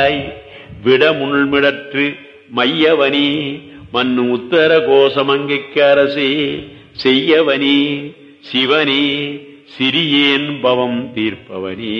விட முள்மிடற்று மையவனி மண்ணு உத்தர கோசமங்கைக்கு அரசே செய்யவனி சிவனி சிறியேன் பவம் தீர்ப்பவனி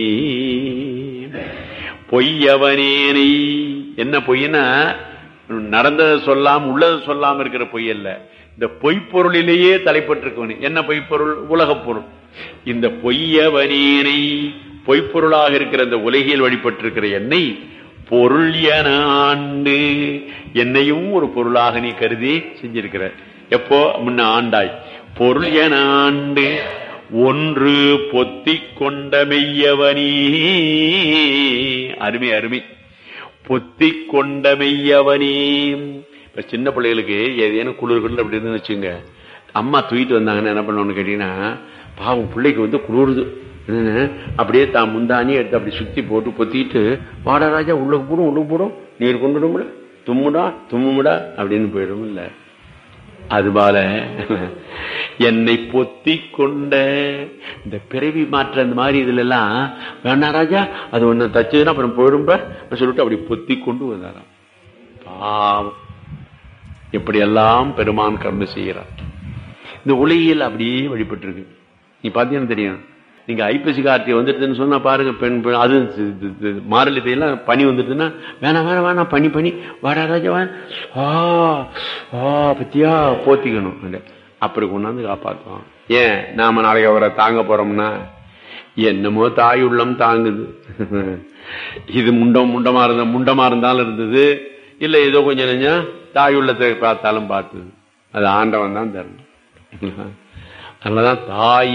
பொய்யவனேனை என்ன பொய்னா நடந்ததை சொல்லாம உள்ளதை சொல்லாம இருக்கிற பொய் அல்ல இந்த பொய்ப்பொருளிலேயே தலைப்பட்டிருக்கவனு என்ன பொய்ப்பொருள் உலகப் பொருள் இந்த பொய்யவனேனை பொய்ப்பொருளாக இருக்கிற இந்த உலகில் வழிபட்டிருக்கிற என்னை பொருள் என ஆண்டு என்னையும் ஒரு பொருளாக நீ கருதி செஞ்சிருக்கிற எப்போ முன்ன ஆண்டாய் பொருள் என ஆண்டு ஒன்று பொத்தி கொண்ட மெய்யவனி அருமை அருமை பொத்தி கொண்ட மெய்யவனி இப்ப சின்ன பிள்ளைகளுக்கு ஏதேனும் குளிர் குளிர் அப்படி இருந்து வச்சுங்க அம்மா தூக்கிட்டு வந்தாங்கன்னு என்ன பண்ணணும்னு கேட்டீங்கன்னா பாவம் பிள்ளைக்கு வந்து குளிருது என்னன்னு, அப்படியே தான் முந்தானி எடுத்து அப்படி சுத்தி போட்டு பொத்திட்டு வாடா ராஜா உள்ள போடும் உள்ள போடும் நீர் கொண்டுடும்ல தும்முடா தும்முடா அப்படின்னு போயிடும் இல்ல அதுபோல என்னை பொத்தி கொண்ட இந்த பிறவி மாற்ற இந்த மாதிரி இதுல எல்லாம் வேணா ராஜா அது ஒண்ணு தச்சதுன்னா அப்புறம் போயிடும்ப சொல்லிட்டு அப்படி பொத்தி கொண்டு வந்தாராம் பாவம் எப்படியெல்லாம் பெருமான் கர்ம செய்கிறார் இந்த உலகியல் அப்படியே வழிபட்டிருக்கு நீ பாத்தீங்கன்னா தெரியும் நீங்க ஐப்பசி கார்த்திகை வந்துடுதுன்னு சொன்னா பாருங்க பெண் பெண் அது இது- இது- இது மாரளி தேயெல்லாம் பனி வந்துடுதுன்னா வேணாம் வேணாம் வேணாம் பனி பனி வாடா ராஜா வா ஆ ஆ பத்தியா போத்திக்கணும் அது. அப்படி கொண்டாந்து காப்பாத்துவான் ஏன் நாம நாளைக்கு அவரை தாங்க போறோம்னா என்னமோ தாய் உள்ளம் தாங்குது இது முண்டம் முண்டமா இருந்த முண்டமா இருந்தாலும் இருந்தது இல்ல ஏதோ கொஞ்சம் நெஞ்சம் தாய் உள்ளத்தை பார்த்தாலும் பார்த்தது அது ஆண்டவன் தான் தரணும் அதனாலதான் தாய்